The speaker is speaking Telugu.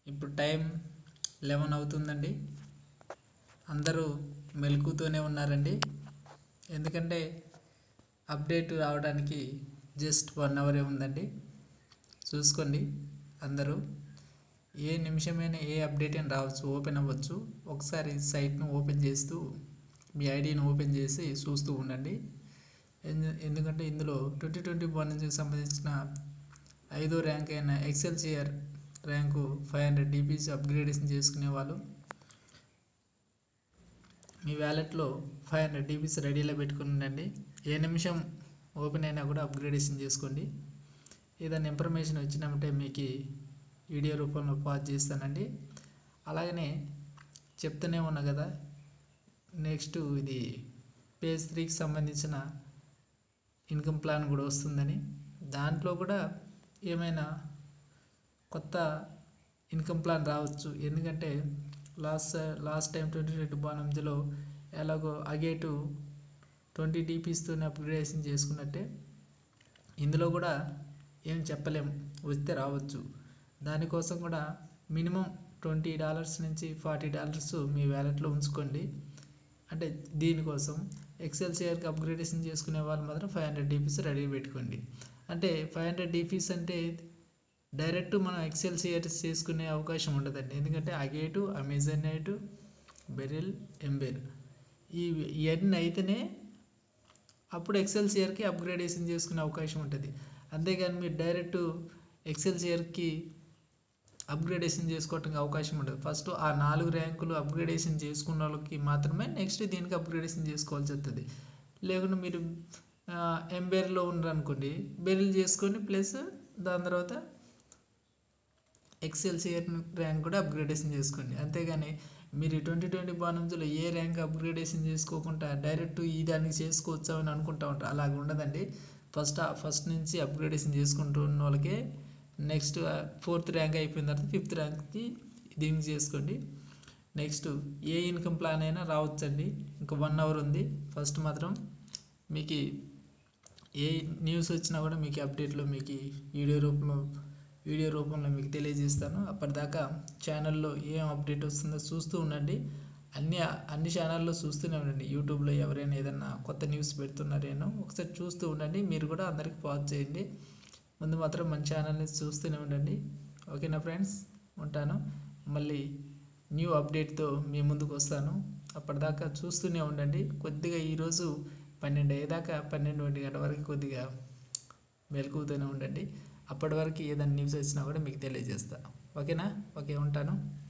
ఇప్పుడు టైం లెవెన్ అవుతుందండి అందరూ మెలకుతూనే ఉన్నారండి ఎందుకంటే అప్డేట్ రావడానికి జస్ట్ వన్ అవరే ఉందండి చూసుకోండి అందరూ ఏ నిమిషమైనా ఏ అప్డేట్ అయినా రావచ్చు ఓపెన్ అవ్వచ్చు ఒకసారి సైట్ను ఓపెన్ చేస్తూ మీ ఐడిని ఓపెన్ చేసి చూస్తూ ఉండండి ఎందు- ఎందుకంటే ఇందులో ట్వంటీ ట్వంటీ వన్ నుంచి సంబంధించిన ఐదో ర్యాంక్ అయిన Excelsior rank five hundred DPs upgradation చేసుకునే వాళ్ళు మీ వ్యాలెట్లో ఫైవ్ హండ్రెడ్ డీపీస్ రెడీలో పెట్టుకుని ఉండండి ఏ నిమిషం ఓపెన్ అయినా కూడా అప్గ్రేడేషన్ చేసుకోండి ఏదైనా ఇన్ఫర్మేషన్ వచ్చినామంటే మీకు వీడియో రూపంలో పాస్ చేస్తానండి అలాగనే చెప్తూనే ఉన్నా కదా నెక్స్ట్ ఇది పేజ్ త్రీకి సంబంధించిన ఇన్కమ్ ప్లాన్ కూడా వస్తుందని దాంట్లో కూడా ఏమైనా కొత్త ఇన్కమ్ ప్లాన్ రావచ్చు ఎందుకంటే last last time twenty twenty బాణంజలో ఎలాగో అగేటు ట్వంటీ డీపీస్తోనే అప్గ్రేడేషన్ చేసుకున్నట్టే ఇందులో కూడా ఏం చెప్పలేం వస్తే రావచ్చు దానికోసం కూడా మినిమం ట్వంటీ డాలర్స్ నుంచి ఫార్టీ డాలర్స్ మీ వ్యాలెట్లో ఉంచుకోండి అంటే దీనికోసం ఎక్సెల్ షేర్కి అప్గ్రేడేషన్ చేసుకునే వాళ్ళు మాత్రం ఫైవ్ హండ్రెడ్ డీపీస్ రెడీ పెట్టుకోండి అంటే ఫైవ్ హండ్రెడ్ డీపీస్ అంటే డైరెక్ట్ మనం ఎక్సెల్ షేర్స్ చేసుకునే అవకాశం ఉండదండి ఎందుకంటే అగేటు అమెజాన్ నైటు బెరిల్ ఎంబెర్ ఈ ఇవన్నీ అయితేనే అప్పుడు ఎక్సెల్ షేర్కి అప్గ్రేడేషన్ చేసుకునే అవకాశం ఉంటుంది అంతేగాని మీరు డైరెక్ట్ ఎక్సెల్ షేర్కి అప్గ్రేడేషన్ చేసుకోవటానికి అవకాశం ఉండదు ఫస్ట్ ఆ నాలుగు ర్యాంకులు అప్గ్రేడేషన్ చేసుకున్న వాళ్ళకి మాత్రమే నెక్స్ట్ దీనికి అప్గ్రేడేషన్ చేసుకోవాల్సి వస్తుంది లేకుంటే మీరు ఎంబేర్లో ఉన్నారనుకోండి బెరిల్ చేసుకొని ప్లస్ దాని తర్వాత ఎక్సెల్ షేర్ ర్యాంక్ కూడా అప్గ్రేడేషన్ చేసుకోండి అంతేగాని మీరు ట్వంటీ ట్వంటీ బాణంలో ఏ ర్యాంక్ అప్గ్రేడేషన్ చేసుకోకుండా డైరెక్ట్ ఈ దానికి చేసుకోవచ్చా అని అనుకుంటా ఉంటారు అలాగ ఉండదండి ఫస్ట్ ఫస్ట్ నుంచి అప్గ్రేడేషన్ చేసుకుంటూ ఉన్న వాళ్ళకే నెక్స్ట్ ఫోర్త్ ర్యాంక్ అయిపోయిన తర్వాత ఫిఫ్త్ ర్యాంక్కి దీనికి చేసుకోండి నెక్స్ట్ ఏ ఇన్కమ్ ప్లాన్ అయినా రావచ్చండి ఇంకా వన్ అవర్ ఉంది ఫస్ట్ మాత్రం మీకు ఏ న్యూస్ వచ్చినా కూడా మీకు అప్డేట్లో మీకు వీడియో రూపంలో వీడియో రూపంలో మీకు తెలియజేస్తాను అప్పటిదాకా ఛానల్లో ఏం అప్డేట్ వస్తుందో చూస్తూ ఉండండి అన్ని అన్ని ఛానల్లో చూస్తూనే ఉండండి యూట్యూబ్లో ఎవరైనా ఏదైనా కొత్త న్యూస్ పెడుతున్నారేనో ఒకసారి చూస్తూ ఉండండి మీరు కూడా అందరికి పాజ్ చేయండి ముందు మాత్రం మన ఛానల్ని చూస్తూనే ఉండండి ఓకేనా ఫ్రెండ్స్ ఉంటాను మళ్ళీ న్యూ అప్డేట్తో మీ ముందుకు వస్తాను అప్పటిదాకా చూస్తూనే ఉండండి కొద్దిగా ఈరోజు పన్నెండు అయ్యేదాకా పన్నెండు ఒంటి గంట వరకు కొద్దిగా మెలకువతోనే ఉండండి అప్పటి వరకు ఏదైనా న్యూస్ వచ్చినా కూడా మీకు తెలియజేస్తా ఓకేనా ఓకే ఉంటాను